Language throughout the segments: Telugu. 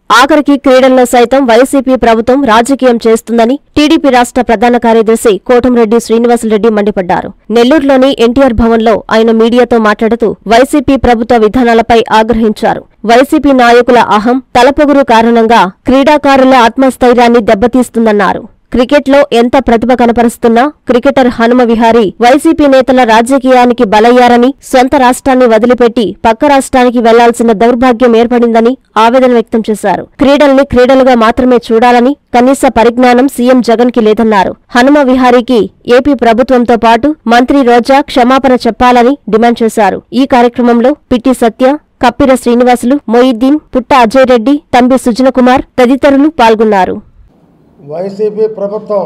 ఆఖరికి క్రీడల్లో సైతం వైసీపీ ప్రభుత్వం రాజకీయం చేస్తుందని టీడీపీ రాష్ట్ర ప్రధాన కార్యదర్శి కోటంరెడ్డి శ్రీనివాసరెడ్డి మండిపడ్డారు నెల్లూరులోని ఎన్టీఆర్ భవన్లో ఆయన మీడియాతో మాట్లాడుతూ వైసీపీ ప్రభుత్వ విధానాలపై ఆగ్రహించారు వైసీపీ నాయకుల అహం తలపొగురు కారణంగా క్రీడాకారుల ఆత్మస్థైర్యాన్ని దెబ్బతీస్తుందన్నారు క్రికెట్లో ఎంత ప్రతిభ కనపరుస్తున్నా క్రికెటర్ హనుమ విహారీ వైసీపీ నేతల రాజకీయానికి బలయ్యారని సొంత రాష్ట్రాన్ని వదిలిపెట్టి పక్క రాష్ట్రానికి వెళ్లాల్సిన దౌర్భాగ్యం ఏర్పడిందని ఆవేదన వ్యక్తం చేశారు క్రీడల్ని క్రీడలుగా మాత్రమే చూడాలని కనీస పరిజ్ఞానం సీఎం జగన్ కి లేదన్నారు హనుమ విహారీకి ఏపీ ప్రభుత్వంతో పాటు మంత్రి రోజా క్షమాపణ చెప్పాలని డిమాండ్ చేశారు ఈ కార్యక్రమంలో పిట్టి సత్య కప్పిర శ్రీనివాసులు మొయిద్దీన్ పుట్ట అజయ్ రెడ్డి తంబి సుజనకుమార్ తదితరులు పాల్గొన్నారు వైసీపీ ప్రభుత్వం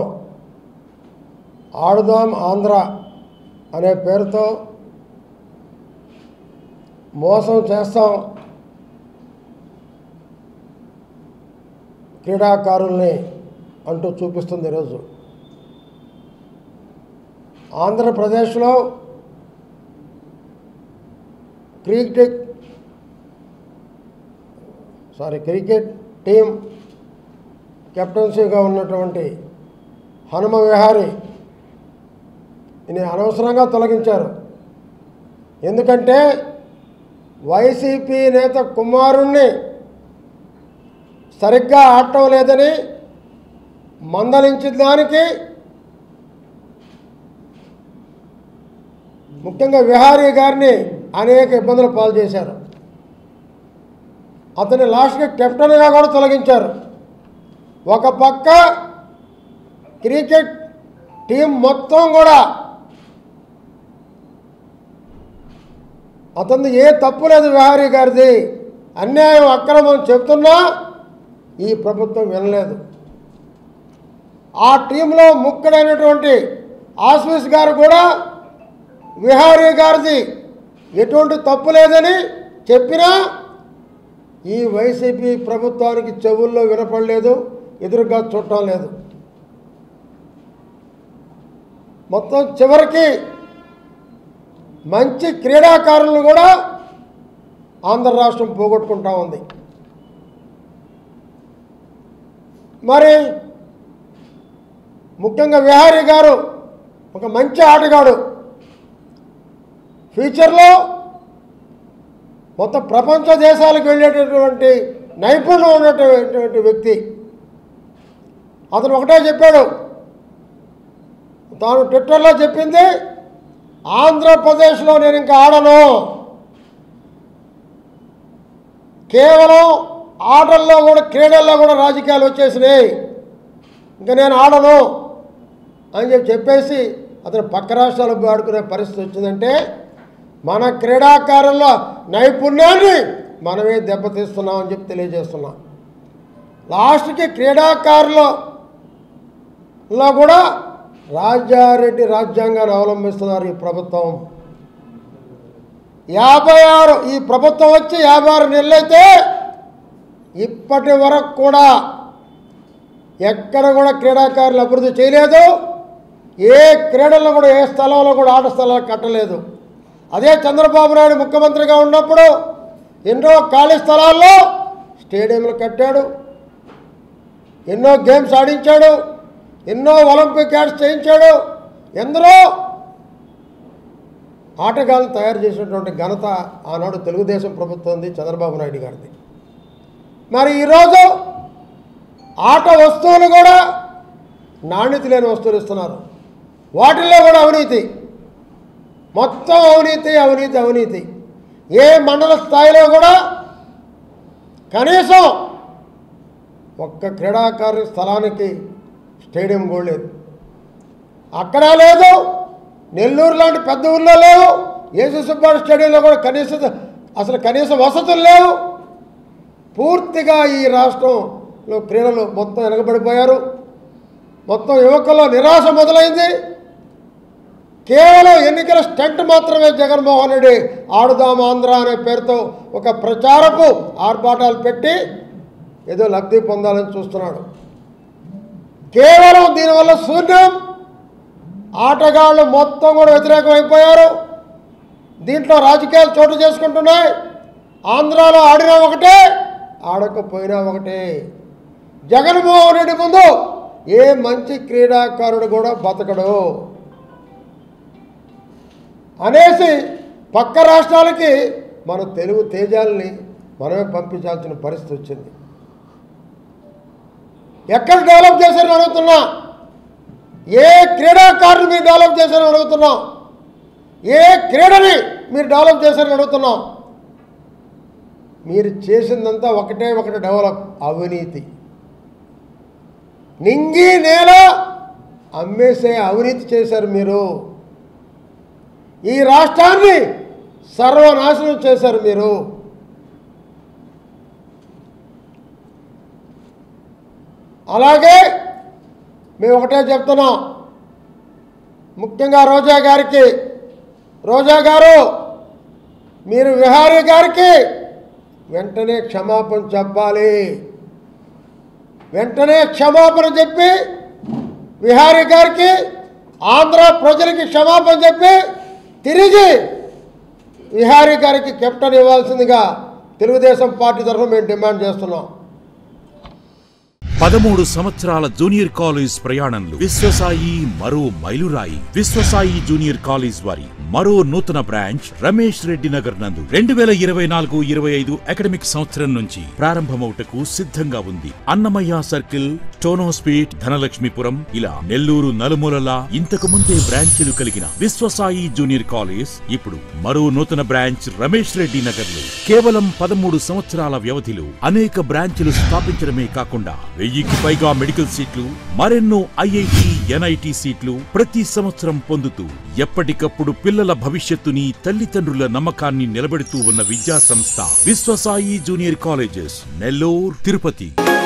ఆడుదాం ఆంధ్ర అనే పేరుతో మోసం చేస్తాం క్రీడాకారుల్ని అంటూ చూపిస్తుంది ఈరోజు ఆంధ్రప్రదేశ్లో క్రికెట్ సారీ క్రికెట్ టీం కెప్టెన్సీగా ఉన్నటువంటి హనుమ విహారీ ఈయన అనవసరంగా తొలగించారు ఎందుకంటే వైసీపీ నేత కుమారుణ్ణి సరిగ్గా ఆడటం లేదని మందలించిన దానికి ముఖ్యంగా విహారీ గారిని అనేక ఇబ్బందులు పాలు చేశారు అతని లాస్ట్కి కెప్టెన్గా కూడా తొలగించారు ఒక పక్క క్రికెట్ టీం మొత్తం కూడా అతను ఏ తప్పు లేదు విహారీ గారిది అన్యాయం అక్రమం చెప్తున్నా ఈ ప్రభుత్వం వినలేదు ఆ టీంలో ముక్కడైనటువంటి ఆస్మిస్ గారు కూడా విహారీ గారిది ఎటువంటి తప్పు లేదని చెప్పినా ఈ వైసీపీ ప్రభుత్వానికి చెవుల్లో వినపడలేదు ఎదురుగా చూడటం లేదు మొత్తం చివరికి మంచి క్రీడాకారులను కూడా ఆంధ్ర రాష్ట్రం పోగొట్టుకుంటా ఉంది మరి ముఖ్యంగా విహారీ గారు ఒక మంచి ఆటగాడు ఫ్యూచర్లో మొత్తం ప్రపంచ దేశాలకు వెళ్ళేటటువంటి నైపుణ్యం ఉన్నటువంటి వ్యక్తి అతను ఒకటే చెప్పాడు తాను ట్విట్టర్లో చెప్పింది ఆంధ్రప్రదేశ్లో నేను ఇంకా ఆడను కేవలం ఆటల్లో కూడా క్రీడల్లో కూడా రాజకీయాలు వచ్చేసినాయి ఇంకా నేను ఆడను అని చెప్పి చెప్పేసి అతను పక్క రాష్ట్రాలకు ఆడుకునే పరిస్థితి వచ్చిందంటే మన క్రీడాకారుల నైపుణ్యాన్ని మనమే దెబ్బతీస్తున్నామని చెప్పి తెలియజేస్తున్నాం లాస్ట్కి క్రీడాకారులలో కూడా రాజారెడ్డి రాజ్యాంగాన్ని అవలంబిస్తున్నారు ఈ ప్రభుత్వం యాభై ఆరు ఈ ప్రభుత్వం వచ్చి యాభై ఆరు నెలలైతే ఇప్పటి వరకు కూడా ఎక్కడ కూడా క్రీడాకారులు అభివృద్ధి చేయలేదు ఏ క్రీడల్లో కూడా ఏ స్థలంలో కూడా ఆట స్థలాలు కట్టలేదు అదే చంద్రబాబు నాయుడు ముఖ్యమంత్రిగా ఉన్నప్పుడు ఎన్నో ఖాళీ స్థలాల్లో స్టేడియంలు కట్టాడు ఎన్నో గేమ్స్ ఆడించాడు ఎన్నో ఒలింపిక్ యాడ్స్ చేయించాడు ఎందరో ఆటగాళ్ళను తయారు చేసినటువంటి ఘనత ఆనాడు తెలుగుదేశం ప్రభుత్వంది చంద్రబాబు నాయుడు గారిది మరి ఈరోజు ఆట వస్తువులు కూడా నాణ్యత లేని వస్తువులు ఇస్తున్నారు వాటిల్లో కూడా అవినీతి మొత్తం అవినీతి అవినీతి అవినీతి ఏ మండల స్థాయిలో కూడా కనీసం ఒక్క క్రీడాకారు స్థలానికి స్టేడియం కూడా లేదు అక్కడ లేదు నెల్లూరు లాంటి పెద్ద ఊర్లో లేవు యేసు సుబ్బాడు స్టేడియంలో కూడా కనీస అసలు కనీస వసతులు లేవు పూర్తిగా ఈ రాష్ట్రంలో క్రీడలు మొత్తం వెనకబడిపోయారు మొత్తం యువకుల్లో నిరాశ మొదలైంది కేవలం ఎన్నికల స్టంట్ మాత్రమే జగన్మోహన్ రెడ్డి ఆడుదాం ఆంధ్ర అనే పేరుతో ఒక ప్రచారపు ఆర్భాటాలు పెట్టి ఏదో లబ్ధి పొందాలని చూస్తున్నాడు కేవలం దీనివల్ల శూన్యం ఆటగాళ్ళు మొత్తం కూడా వ్యతిరేకం అయిపోయారు దీంట్లో రాజకీయాలు చోటు చేసుకుంటున్నాయి ఆంధ్రాలో ఆడినా ఒకటే ఆడకపోయినా ఒకటే జగన్మోహన్ రెడ్డి ముందు ఏ మంచి క్రీడాకారుడు కూడా బతకడు అనేసి పక్క రాష్ట్రాలకి మన తెలుగు తేజాలని మనమే పంపించాల్సిన పరిస్థితి వచ్చింది ఎక్కడ డెవలప్ చేశారని అడుగుతున్నా ఏ క్రీడాకారుని మీరు డెవలప్ చేశారని అడుగుతున్నాం ఏ క్రీడని మీరు డెవలప్ చేశారని అడుగుతున్నాం మీరు చేసిందంతా ఒకటే ఒకటి డెవలప్ అవినీతి నింగి నేల అమ్మేసే అవినీతి చేశారు మీరు ఈ రాష్ట్రాన్ని సర్వనాశనం చేశారు మీరు అలాగే మేము ఒకటే చెప్తున్నాం ముఖ్యంగా రోజా గారికి రోజా గారు మీరు విహారీ గారికి వెంటనే క్షమాపణ చెప్పాలి వెంటనే క్షమాపణ చెప్పి విహారీ గారికి ఆంధ్ర ప్రజలకి క్షమాపణ చెప్పి తిరిగి విహారీ గారికి కెప్టెన్ ఇవ్వాల్సిందిగా తెలుగుదేశం పార్టీ తరఫున మేము డిమాండ్ చేస్తున్నాం పదమూడు సంవత్సరాల జూనియర్ కాలేజ్ ప్రయాణంలో విశ్వసాయి మరో మైలురాయి విశ్వసాయి జూనియర్ కాలేజ్ వారి మరో నూతన బ్రాంచ్ రమేష్ రెడ్డి నగర్ నందు రెండు వేల ఇరవై నాలుగు ఇరవై ఐదు అకాడమిక్ సంవత్సరం నుంచి ప్రారంభమవుటకు సిద్ధంగా ఉంది అన్నమయ్య సర్కిల్ టోనోస్పీట్ ధనలక్ష్మీపురం ఇలా నెల్లూరు నలుమూలలా ఇంతకు ముందే బ్రాంచీలు కలిగిన విశ్వసాయి జూనియర్ కాలేజ్ ఇప్పుడు మరో నూతన బ్రాంచ్ రమేష్ రెడ్డి నగర్ లో కేవలం పదమూడు సంవత్సరాల వ్యవధిలో అనేక బ్రాంచ్లు స్థాపించడమే కాకుండా వెయ్యికి పైగా మెడికల్ సీట్లు మరెన్నో ఐఐటి ఎన్ఐటి సీట్లు ప్రతి సంవత్సరం పొందుతూ ఎప్పటికప్పుడు పిల్లల భవిష్యత్తుని తల్లిదండ్రుల నమ్మకాన్ని నిలబెడుతూ ఉన్న విద్యా సంస్థ విశ్వసాయి జూనియర్ కాలేజెస్ నెల్లూరు తిరుపతి